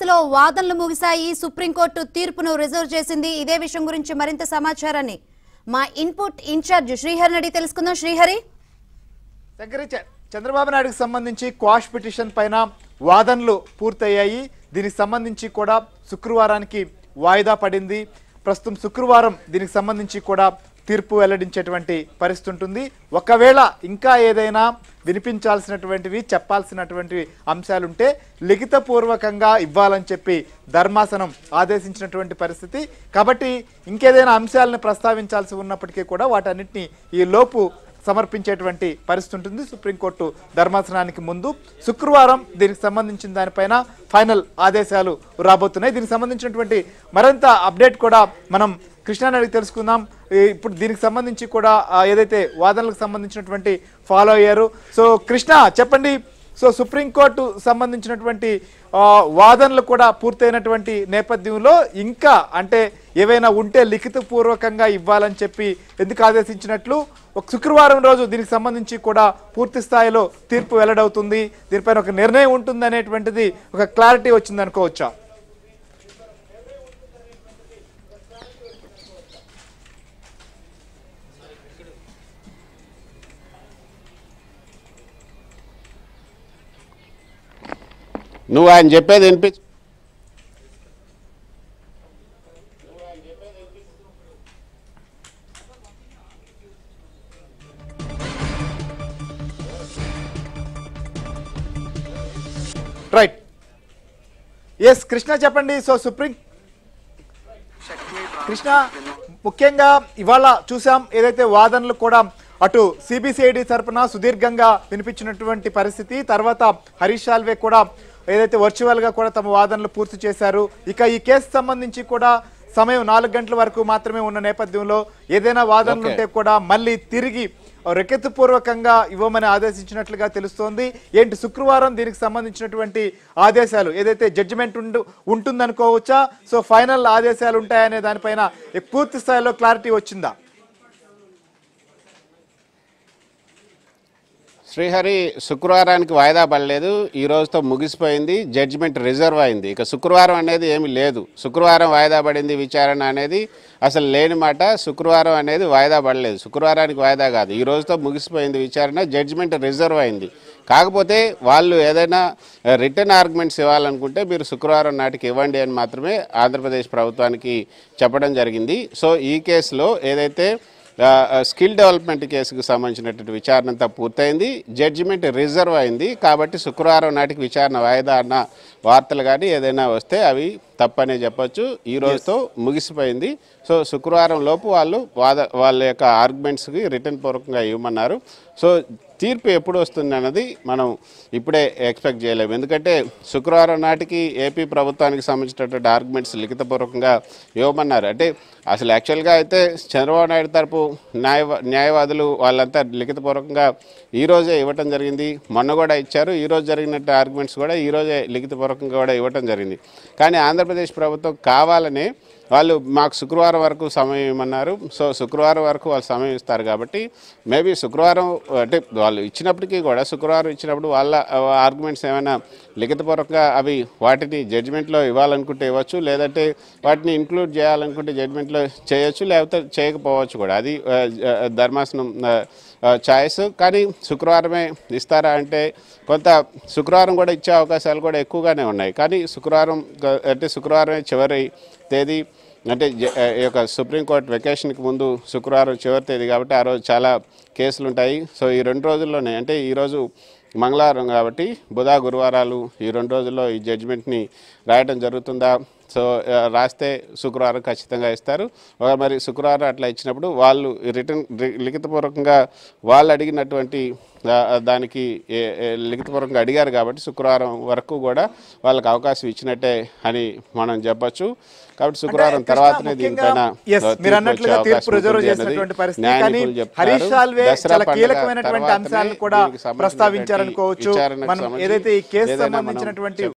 కేసులో వాదనలు ముగిశాయి సుప్రీంకోర్టు తీర్పును రిజర్వ్ చేసింది ఇదే విషయం గురించి మరింత సమాచారాన్ని మా ఇన్పుట్ ఇన్ఛార్జ్ శ్రీహరి అడిగి తెలుసుకుందాం శ్రీహరి దగ్గర చ- చంద్రబాబు నాయుడుకి సంబంధించి క్వాష్ పిటిషన్ పైన వాదనలు పూర్తయ్యాయి దీనికి సంబంధించి కూడా శుక్రవారానికి వాయిదా పడింది ప్రస్తుతం శుక్రవారం దీనికి సంబంధించి కూడా తీర్పు వెల్లడించేటువంటి పరిస్థితి ఉంటుంది ఒకవేళ ఇంకా ఏదైనా వినిపించాల్సినటువంటివి చెప్పాల్సినటువంటివి అంశాలుంటే లిఖితపూర్వకంగా ఇవ్వాలని చెప్పి ధర్మాసనం ఆదేశించినటువంటి పరిస్థితి కాబట్టి ఇంకేదైనా అంశాలను ప్రస్తావించాల్సి ఉన్నప్పటికీ కూడా వాటన్నిటిని ఈ లోపు సమర్పించేటువంటి పరిస్థితి ఉంటుంది సుప్రీంకోర్టు ధర్మాసనానికి ముందు శుక్రవారం దీనికి సంబంధించిన దానిపైన ఫైనల్ ఆదేశాలు రాబోతున్నాయి దీనికి సంబంధించినటువంటి మరింత అప్డేట్ కూడా మనం కృష్ణానడికి తెలుసుకుందాం ఈ ఇప్పుడు దీనికి సంబంధించి కూడా ఆ, ఏదైతే వాదనలకు సంబంధించినటువంటి ఫాలో అయ్యారు సో కృష్ణ చెప్పండి సో సుప్రీంకోర్టు సంబంధించినటువంటి ఆ, వాదనలు కూడా పూర్తయినటువంటి నేపథ్యంలో ఇంకా అంటే ఏవైనా ఉంటే లిఖితపూర్వకంగా ఇవ్వాలని చెప్పి ఎందుకు ఆదేశించినట్లు ఒక శుక్రవారం రోజు దీనికి సంబంధించి కూడా పూర్తి స్థాయిలో తీర్పు వెల్లడవుతుంది దీనిపైన ఒక నిర్ణయం ఉంటుంది అనేటువంటిది ఒక క్లారిటీ వచ్చింది అనుకోవచ్చా నువ్వు ఆయన చెప్పేది వినిపించు రైట్ ఎస్ కృష్ణ చెప్పండి సో సుప్రీం కృష్ణ ముఖ్యంగా ఇవాళ చూసాం ఏదైతే వాదనలు కూడా అటు సిబిసిఐడి తరపున సుదీర్ఘంగా వినిపించినటువంటి పరిస్థితి తర్వాత హరీష్ సాల్వే కూడా ఏదైతే వర్చువల్ గా కూడా తమ వాదనలు పూర్తి చేశారు ఇక ఈ కేసు సంబంధించి కూడా సమయం నాలుగు గంటల వరకు మాత్రమే ఉన్న నేపథ్యంలో ఏదైనా వాదనలు Okay. ఉంటే కూడా మళ్ళీ తిరిగి రెకెత్తుపూర్వకంగా ఇవ్వమని ఆదేశించినట్లుగా తెలుస్తోంది ఏంటి శుక్రవారం దీనికి సంబంధించినటువంటి ఆదేశాలు ఏదైతే జడ్జిమెంట్ ఉండు ఉంటుందనుకోవచ్చా సో ఫైనల్ ఆదేశాలు ఉంటాయనే దానిపైన పూర్తి స్థాయిలో క్లారిటీ వచ్చిందా శ్రీహరి శుక్రవారానికి వాయిదా పడలేదు ఈ రోజుతో ముగిసిపోయింది జడ్జిమెంట్ రిజర్వ్ అయింది ఇక శుక్రవారం అనేది ఏమీ లేదు శుక్రవారం వాయిదా పడింది విచారణ అనేది అసలు లేని మాట శుక్రవారం అనేది వాయిదా పడలేదు శుక్రవారానికి వాయిదా కాదు ఈ రోజుతో ముగిసిపోయింది విచారణ జడ్జిమెంట్ రిజర్వ్ అయింది కాకపోతే వాళ్ళు ఏదైనా రిటర్న్ ఆర్గ్యుమెంట్స్ ఇవ్వాలనుకుంటే మీరు శుక్రవారం నాటికి ఇవ్వండి అని మాత్రమే ఆంధ్రప్రదేశ్ ప్రభుత్వానికి చెప్పడం జరిగింది సో ఈ కేసులో ఏదైతే ఆ, ఆ, స్కిల్ డెవలప్మెంట్ కేసుకు సంబంధించినటువంటి విచారణ అంతా పూర్తయింది జడ్జిమెంట్ రిజర్వ్ అయింది కాబట్టి శుక్రవారం నాటికి విచారణ వాయిదా అన్న వార్తలు కానీ ఏదైనా వస్తే అవి తప్పనే చెప్పొచ్చు ఈ రోజుతో ముగిసిపోయింది సో శుక్రవారం లోపు వాళ్ళు వాద వాళ్ళ యొక్క ఆర్గ్యుమెంట్స్కి రిటర్న్ పూర్వకంగా ఇవ్వమన్నారు సో తీర్పు ఎప్పుడు వస్తుంది అన్నది మనం ఇప్పుడే ఎక్స్పెక్ట్ చేయలేము ఎందుకంటే శుక్రవారం నాటికి ఏపీ ప్రభుత్వానికి సంబంధించినటువంటి ఆర్గ్యుమెంట్స్ లిఖితపూర్వకంగా ఇవ్వమన్నారు అంటే అసలు యాక్చువల్గా అయితే చంద్రబాబు నాయుడు తరపు న్యాయ న్యాయవాదులు వాళ్ళంతా లిఖితపూర్వకంగా ఈ రోజే ఇవ్వటం జరిగింది మొన్న కూడా ఇచ్చారు ఈ రోజు జరిగినట్టు ఆర్గ్యుమెంట్స్ కూడా ఈ రోజే లిఖితపూర్వకంగా కూడా ఇవ్వటం జరిగింది కానీ ఆంధ్రప్రదేశ్ ప్రభుత్వం కావాలనే వాళ్ళు మాకు శుక్రవారం వరకు సమయం ఇవ్వమన్నారు సో శుక్రవారం వరకు వాళ్ళు సమయం ఇస్తారు కాబట్టి మేబీ శుక్రవారం అంటే వాళ్ళు ఇచ్చినప్పటికీ కూడా శుక్రవారం ఇచ్చినప్పుడు వాళ్ళ ఆర్గ్యుమెంట్స్ ఏమైనా లిఖితపూర్వకంగా అవి వాటిని జడ్జిమెంట్లో ఇవ్వాలనుకుంటే ఇవ్వచ్చు లేదంటే వాటిని ఇంక్లూడ్ చేయాలనుకుంటే జడ్జిమెంట్లో చేయొచ్చు లేకపోతే చేయకపోవచ్చు కూడా అది ఆ, ఆ, ధర్మాసనం ఛాయిస్ కానీ శుక్రవారమే ఇస్తారా అంటే కొంత శుక్రవారం కూడా ఇచ్చే అవకాశాలు కూడా ఎక్కువగానే ఉన్నాయి కానీ శుక్రవారం గ- అంటే శుక్రవారమే చివరి తేదీ అంటే జ- ఈ యొక్క సుప్రీంకోర్టు వెకేషన్కి ముందు శుక్రవారం చివరి తేదీ కాబట్టి ఆ రోజు చాలా కేసులు ఉంటాయి సో ఈ రెండు రోజుల్లోనే అంటే ఈరోజు మంగళవారం కాబట్టి బుధ గురువారాలు ఈ రెండు రోజుల్లో ఈ జడ్జిమెంట్ని రాయడం జరుగుతుందా సో ఆ, రాస్తే శుక్రవారం ఖచ్చితంగా ఇస్తారు ఒక మరి శుక్రవారం అట్లా ఇచ్చినప్పుడు వాళ్ళు రిటర్న్ రి- లిఖితపూర్వకంగా వాళ్ళు అడిగినటువంటి ఆ, ఆ, దానికి ఏ- ఏ లిఖితపూర్వకంగా అడిగారు కాబట్టి శుక్రవారం వరకు కూడా వాళ్ళకి అవకాశం ఇచ్చినట్టే అని మనం చెప్పొచ్చు కాబట్టి శుక్రవారం కృష్ణ, తర్వాతనే ముఖ్యంగా, దీనిపైన yes, తీర్పు మీరు వచ్చే అన్నట్లుగా అవకాశం తీర్పు రిజర్వ్ ఉంటుంది చేసినటువంటి అన్నది పరిస్థితి కానీ న్యాయనిపుణులు చెప్తున్నారు. హరీష్ సాల్వే దసరా చాలా పండుగ కీలకమైనటువంటి తర్వాతనే అంశాలను కూడా దీనికి సంబంధించినటువంటి ప్రస్తావించారనుకోవచ్చు విచారణకు మనం సంబంధించి ఏదైతే ఈ కేసు ఏదైనా మనం సంబంధించినటువంటి